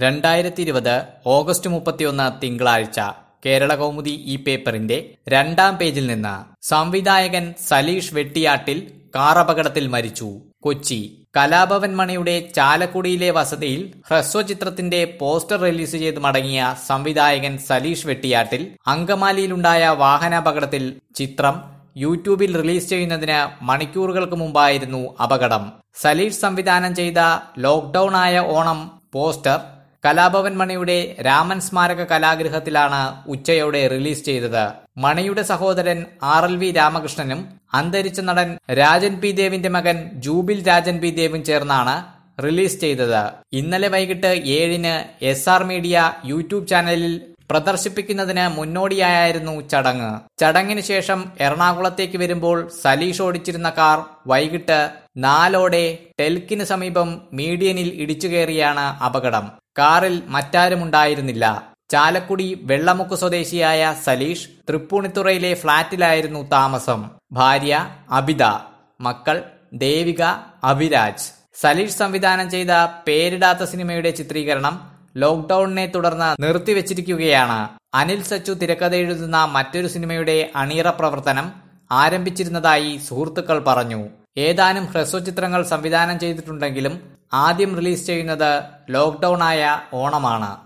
രണ്ടായിരത്തി ഇരുപത് ഓഗസ്റ്റ് മുപ്പത്തിയൊന്ന് തിങ്കളാഴ്ച കേരള കൗമുദി ഈ പേപ്പറിന്റെ രണ്ടാം പേജിൽ നിന്ന് സംവിധായകൻ സലീഷ് വെട്ടിയാട്ടിൽ കാറപകടത്തിൽ മരിച്ചു കൊച്ചി കലാഭവൻ മണിയുടെ ചാലക്കുടിയിലെ വസതിയിൽ ഹ്രസ്വചിത്രത്തിന്റെ പോസ്റ്റർ റിലീസ് ചെയ്ത് മടങ്ങിയ സംവിധായകൻ സലീഷ് വെട്ടിയാട്ടിൽ അങ്കമാലിയിലുണ്ടായ വാഹനാപകടത്തിൽ ചിത്രം യൂട്യൂബിൽ റിലീസ് ചെയ്യുന്നതിന് മണിക്കൂറുകൾക്ക് മുമ്പായിരുന്നു അപകടം സലീഷ് സംവിധാനം ചെയ്ത ലോക്ക്ഡൌൺ ആയ ഓണം പോസ്റ്റർ കലാഭവൻ മണിയുടെ രാമൻ സ്മാരക കലാഗൃഹത്തിലാണ് ഉച്ചയോടെ റിലീസ് ചെയ്തത് മണിയുടെ സഹോദരൻ ആർ എൽ വി രാമകൃഷ്ണനും അന്തരിച്ച നടൻ രാജൻ പി ദേവിന്റെ മകൻ ജൂബിൽ രാജൻ പി ദേവും ചേർന്നാണ് റിലീസ് ചെയ്തത് ഇന്നലെ വൈകിട്ട് ഏഴിന് എസ് ആർ മീഡിയ യൂട്യൂബ് ചാനലിൽ പ്രദർശിപ്പിക്കുന്നതിന് മുന്നോടിയായിരുന്നു ചടങ്ങ് ചടങ്ങിന് ശേഷം എറണാകുളത്തേക്ക് വരുമ്പോൾ സലീഷ് ഓടിച്ചിരുന്ന കാർ വൈകിട്ട് നാലോടെ ടെൽക്കിന് സമീപം മീഡിയനിൽ ഇടിച്ചു കയറിയാണ് അപകടം കാറിൽ മറ്റാരുമുണ്ടായിരുന്നില്ല ചാലക്കുടി വെള്ളമുക്ക് സ്വദേശിയായ സലീഷ് തൃപ്പൂണിത്തുറയിലെ ഫ്ളാറ്റിലായിരുന്നു താമസം ഭാര്യ അബിത മക്കൾ ദേവിക അഭിരാജ് സലീഷ് സംവിധാനം ചെയ്ത പേരിടാത്ത സിനിമയുടെ ചിത്രീകരണം ലോക്ക്ഡൌണിനെ തുടർന്ന് നിർത്തിവച്ചിരിക്കുകയാണ് അനിൽ സച്ചു തിരക്കഥ എഴുതുന്ന മറ്റൊരു സിനിമയുടെ അണിയറ പ്രവർത്തനം ആരംഭിച്ചിരുന്നതായി സുഹൃത്തുക്കൾ പറഞ്ഞു ഏതാനും ഹ്രസ്വചിത്രങ്ങൾ സംവിധാനം ചെയ്തിട്ടുണ്ടെങ്കിലും ആദ്യം റിലീസ് ചെയ്യുന്നത് ലോക്ക്ഡൌൺ ആയ ഓണമാണ്